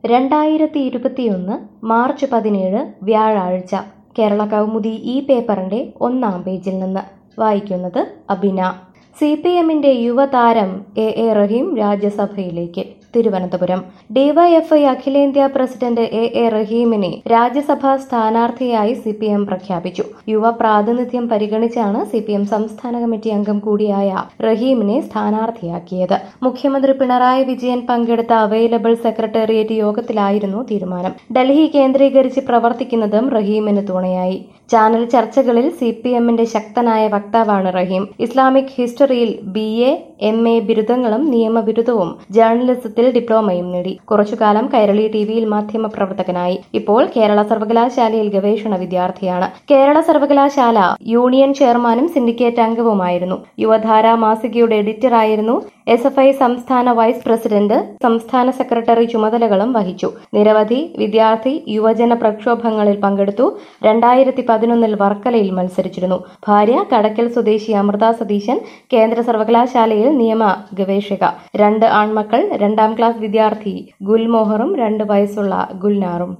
രണ്ടായിരത്തി ഇരുപത്തിയൊന്ന് മാർച്ച് പതിനേഴ് വ്യാഴാഴ്ച കേരള കൗമുദി ഈ പേപ്പറിന്റെ ഒന്നാം പേജിൽ നിന്ന് വായിക്കുന്നത് അബിന സി പി എമ്മിന്റെ യുവതാരം എ എ റഹീം രാജ്യസഭയിലേക്ക് തിരുവനന്തപുരം ഡിവൈഎഫ്ഐ അഖിലേന്ത്യാ പ്രസിഡന്റ് എ എ റഹീമിനെ രാജ്യസഭാ സ്ഥാനാർത്ഥിയായി സി പി എം പ്രഖ്യാപിച്ചു യുവ പ്രാതിനിധ്യം പരിഗണിച്ചാണ് സി പി എം സംസ്ഥാന കമ്മിറ്റി അംഗം കൂടിയായ റഹീമിനെ സ്ഥാനാർത്ഥിയാക്കിയത് മുഖ്യമന്ത്രി പിണറായി വിജയൻ പങ്കെടുത്ത അവൈലബിൾ സെക്രട്ടേറിയറ്റ് യോഗത്തിലായിരുന്നു തീരുമാനം ഡൽഹി കേന്ദ്രീകരിച്ച് പ്രവർത്തിക്കുന്നതും റഹീമിന് തുണയായി ചാനൽ ചർച്ചകളിൽ സി പി എമ്മിന്റെ ശക്തനായ വക്താവാണ് റഹീം ഇസ്ലാമിക് ഹിസ്റ്ററിയിൽ ബി എ എം എ ബിരുദങ്ങളും നിയമബിരുദവും ജേർണലിസത്തിൽ ഡിപ്ലോമയും നേടി കുറച്ചുകാലം കൈരളി ടിവിയിൽ മാധ്യമ പ്രവർത്തകനായി ഇപ്പോൾ കേരള സർവകലാശാലയിൽ ഗവേഷണ വിദ്യാർത്ഥിയാണ് കേരള സർവകലാശാല യൂണിയൻ ചെയർമാനും സിൻഡിക്കേറ്റ് അംഗവുമായിരുന്നു യുവധാര മാസികയുടെ എഡിറ്ററായിരുന്നു എസ് എഫ് ഐ സംസ്ഥാന വൈസ് പ്രസിഡന്റ് സംസ്ഥാന സെക്രട്ടറി ചുമതലകളും വഹിച്ചു നിരവധി വിദ്യാർത്ഥി യുവജന പ്രക്ഷോഭങ്ങളിൽ പങ്കെടുത്തു രണ്ടായിരത്തി പതിനൊന്നിൽ വർക്കലയിൽ മത്സരിച്ചിരുന്നു ഭാര്യ കടക്കൽ സ്വദേശി അമൃത സതീശൻ കേന്ദ്ര സർവകലാശാലയിൽ നിയമ ഗവേഷക രണ്ട് ആൺമക്കൾ രണ്ടാം ക്ലാസ് വിദ്യാർത്ഥി ഗുൽമോഹറും രണ്ട് വയസ്സുള്ള ഗുൽനാറും